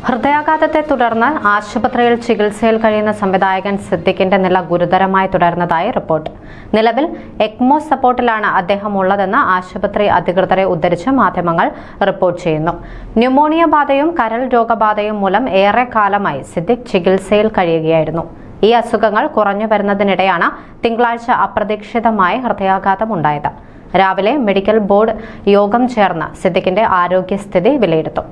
ഹൃദയാഘാതത്തെ തുടർന്ന് ആശുപത്രിയിൽ ചികിത്സയിൽ കഴിയുന്ന സംവിധായകൻ സിദ്ദിഖിന്റെ നില ഗുരുതരമായി തുടരുന്നതായി റിപ്പോർട്ട് നിലവിൽ എക്മോ സപ്പോർട്ടിലാണ് അദ്ദേഹം ഉള്ളതെന്ന് ആശുപത്രി അധികൃതരെ ഉദ്ധരിച്ച് മാധ്യമങ്ങൾ റിപ്പോർട്ട് ചെയ്യുന്നു ന്യൂമോണിയ ബാധയും കരൾ രോഗബാധയും മൂലം ഏറെ കാലമായി സിദ്ദിഖ് ചികിത്സയിൽ കഴിയുകയായിരുന്നു ഈ അസുഖങ്ങൾ കുറഞ്ഞു വരുന്നതിനിടെയാണ് തിങ്കളാഴ്ച അപ്രതീക്ഷിതമായി ഹൃദയാഘാതം ഉണ്ടായത് രാവിലെ മെഡിക്കൽ ബോർഡ് യോഗം ചേർന്ന് സിദ്ദിഖിന്റെ ആരോഗ്യസ്ഥിതി വിലയിരുത്തും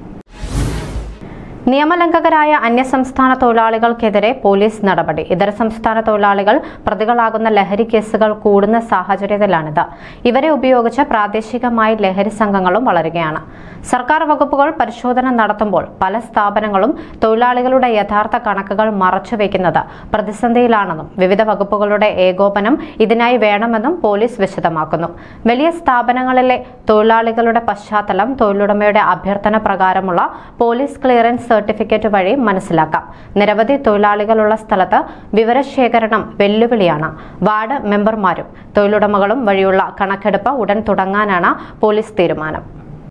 നിയമലംഘകരായ അന്യസംസ്ഥാന തൊഴിലാളികൾക്കെതിരെ പോലീസ് നടപടി ഇതര സംസ്ഥാന തൊഴിലാളികൾ പ്രതികളാകുന്ന ലഹരി കേസുകൾ കൂടുന്ന സാഹചര്യത്തിലാണിത് ഇവരെ ഉപയോഗിച്ച് പ്രാദേശികമായി ലഹരി സംഘങ്ങളും വളരുകയാണ് സർക്കാർ വകുപ്പുകൾ പരിശോധന നടത്തുമ്പോൾ പല സ്ഥാപനങ്ങളും തൊഴിലാളികളുടെ യഥാർത്ഥ കണക്കുകൾ മറച്ചുവെക്കുന്നത് പ്രതിസന്ധിയിലാണെന്നും വിവിധ വകുപ്പുകളുടെ ഏകോപനം ഇതിനായി വേണമെന്നും പോലീസ് വിശദമാക്കുന്നു വലിയ സ്ഥാപനങ്ങളിലെ തൊഴിലാളികളുടെ പശ്ചാത്തലം തൊഴിലുടമയുടെ അഭ്യർത്ഥന പ്രകാരമുള്ള പോലീസ് ക്ലിയറൻസ് സർട്ടിഫിക്കറ്റ് വഴി മനസ്സിലാക്കാം നിരവധി തൊഴിലാളികളുള്ള സ്ഥലത്ത് വിവരശേഖരണം വെല്ലുവിളിയാണ് വാർഡ് മെമ്പർമാരും തൊഴിലുടമകളും വഴിയുള്ള കണക്കെടുപ്പ് ഉടൻ തുടങ്ങാനാണ് പോലീസ് തീരുമാനം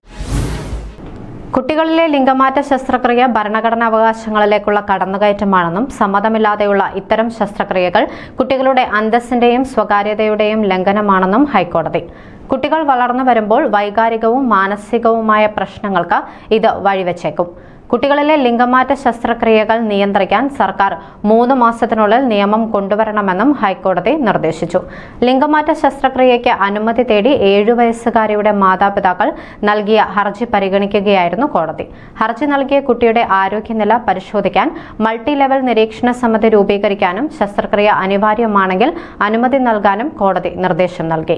കുട്ടികളിലെ ലിംഗമാറ്റ ശസ്ത്രക്രിയ ഭരണഘടനാ അവകാശങ്ങളിലേക്കുള്ള കടന്നുകയറ്റമാണെന്നും സമ്മതമില്ലാതെയുള്ള ഇത്തരം ശസ്ത്രക്രിയകൾ കുട്ടികളുടെ അന്തസ്സിന്റെയും സ്വകാര്യതയുടെയും ലംഘനമാണെന്നും ഹൈക്കോടതി കുട്ടികൾ വളർന്നു വരുമ്പോൾ വൈകാരികവും മാനസികവുമായ പ്രശ്നങ്ങൾക്ക് ഇത് വഴിവെച്ചേക്കും കുട്ടികളിലെ ലിംഗമാറ്റ ശസ്ത്രക്രിയകൾ നിയന്ത്രിക്കാൻ സർക്കാർ മൂന്ന് മാസത്തിനുള്ളിൽ നിയമം കൊണ്ടുവരണമെന്നും ഹൈക്കോടതി നിർദ്ദേശിച്ചു ലിംഗമാറ്റ ശസ്ത്രക്രിയയ്ക്ക് അനുമതി തേടി ഏഴു വയസ്സുകാരിയുടെ മാതാപിതാക്കൾ നൽകിയ ഹർജി പരിഗണിക്കുകയായിരുന്നു കോടതി ഹർജി നൽകിയ കുട്ടിയുടെ ആരോഗ്യനില പരിശോധിക്കാൻ മൾട്ടി ലെവൽ നിരീക്ഷണ സമിതി രൂപീകരിക്കാനും ശസ്ത്രക്രിയ അനിവാര്യമാണെങ്കിൽ അനുമതി നൽകാനും കോടതി നിർദ്ദേശം നൽകി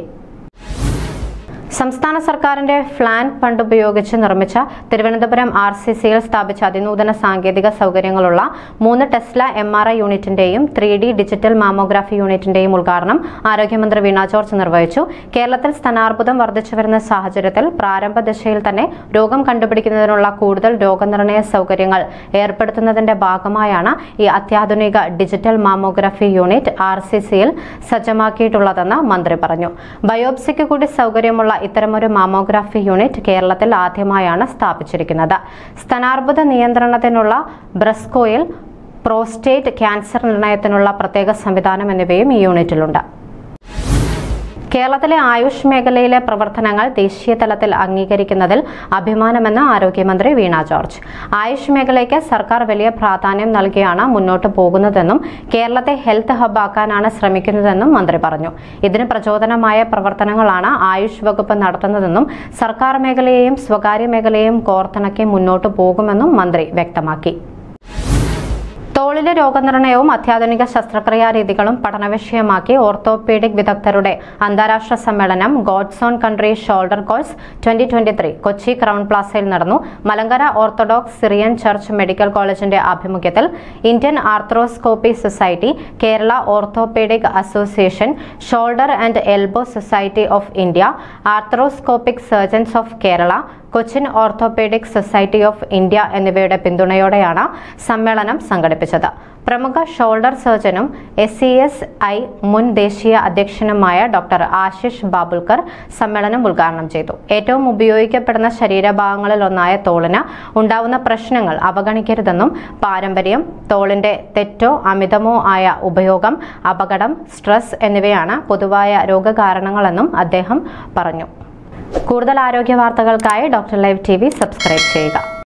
സംസ്ഥാന സർക്കാരിന്റെ ഫ്ലാൻ ഫണ്ട് ഉപയോഗിച്ച് നിർമ്മിച്ച തിരുവനന്തപുരം ആർ സി സിയിൽ സ്ഥാപിച്ച അതിനൂതന സാങ്കേതിക സൗകര്യങ്ങളുള്ള മൂന്ന് ടെസ്ല എം ആർ ഐ യൂണിറ്റിന്റെയും ത്രീ ഡി ഡിജിറ്റൽ മാമോഗ്രാഫി യൂണിറ്റിന്റെയും ഉദ്ഘാടനം ആരോഗ്യമന്ത്രി വീണ ജോർജ് നിർവഹിച്ചു കേരളത്തിൽ സ്ഥാനാർബുദം വർദ്ധിച്ചു വരുന്ന സാഹചര്യത്തിൽ പ്രാരംഭ ദശയിൽ തന്നെ രോഗം കണ്ടുപിടിക്കുന്നതിനുള്ള കൂടുതൽ രോഗനിർണയ സൗകര്യങ്ങൾ ഏർപ്പെടുത്തുന്നതിന്റെ ഭാഗമായാണ് ഈ അത്യാധുനിക digital mammography unit R C സിയിൽ സജ്ജമാക്കിയിട്ടുള്ളതെന്ന് മന്ത്രി പറഞ്ഞു ബയോപ്സിക്ക് കൂടി സൗകര്യമുള്ള ഇത്തരമൊരു മാമോഗ്രാഫി യൂണിറ്റ് കേരളത്തിൽ ആദ്യമായാണ് സ്ഥാപിച്ചിരിക്കുന്നത് സ്ഥാനാർബുദ നിയന്ത്രണത്തിനുള്ള ബ്രസ്കോയിൽ പ്രോസ്റ്റേറ്റ് ക്യാൻസർ നിർണയത്തിനുള്ള പ്രത്യേക സംവിധാനം എന്നിവയും ഈ യൂണിറ്റിലുണ്ട് കേരളത്തിലെ ആയുഷ് മേഖലയിലെ പ്രവർത്തനങ്ങൾ ദേശീയ തലത്തിൽ അംഗീകരിക്കുന്നതിൽ അഭിമാനമെന്ന് ആരോഗ്യമന്ത്രി വീണ ജോർജ് ആയുഷ് മേഖലയ്ക്ക് സർക്കാർ വലിയ പ്രാധാന്യം നൽകിയാണ് മുന്നോട്ട് പോകുന്നതെന്നും കേരളത്തെ ഹെൽത്ത് ഹബ്ബാക്കാനാണ് ശ്രമിക്കുന്നതെന്നും മന്ത്രി പറഞ്ഞു ഇതിന് പ്രചോദനമായ പ്രവർത്തനങ്ങളാണ് ആയുഷ് വകുപ്പ് നടത്തുന്നതെന്നും സർക്കാർ മേഖലയെയും സ്വകാര്യ മേഖലയെയും കോർത്തിണക്കി മുന്നോട്ട് പോകുമെന്നും മന്ത്രി വ്യക്തമാക്കി തോളിലെ രോഗനിർണയവും അത്യാധുനിക ശസ്ത്രക്രിയാ രീതികളും പഠനവിഷയമാക്കി ഓർത്തോപീഡിക് വിദഗ്ധരുടെ അന്താരാഷ്ട്ര സമ്മേളനം God's own country shoulder course twenty twenty three Kochi crown പ്ലാസയിൽ നടന്നു Malankara orthodox Syrian church medical കോളേജിന്റെ ആഭിമുഖ്യത്തിൽ Indian arthroscopy society Kerala orthopaedic association shoulder and elbow society of India arthroscopic surgeons of Kerala Cochin orthopaedic society of India എന്നിവയുടെ പിന്തുണയോടെയാണ് സമ്മേളനം സംഘടിപ്പിച്ചത് പ്രമുഖ shoulder സർജനും എസ് സി എസ് ഐ മുൻ ദേശീയ അധ്യക്ഷനുമായ ഡോക്ടർ ആശിഷ് ബാബുൽക്കർ സമ്മേളനം ഉദ്ഘാടനം ചെയ്തു ഏറ്റവും ഉപയോഗിക്കപ്പെടുന്ന ശരീരഭാഗങ്ങളിൽ ഒന്നായ തോളിന് ഉണ്ടാവുന്ന പ്രശ്നങ്ങൾ അവഗണിക്കരുതെന്നും പാരമ്പര്യം തോളിന്റെ തെറ്റോ അമിതമോ ആയ ഉപയോഗം അപകടം സ്ട്രെസ് എന്നിവയാണ് പൊതുവായ രോഗകാരണങ്ങളെന്നും അദ്ദേഹം പറഞ്ഞു കൂടുതൽ ആരോഗ്യ വാർത്തകൾക്കായി doctor live T V subscribe ചെയ്യുക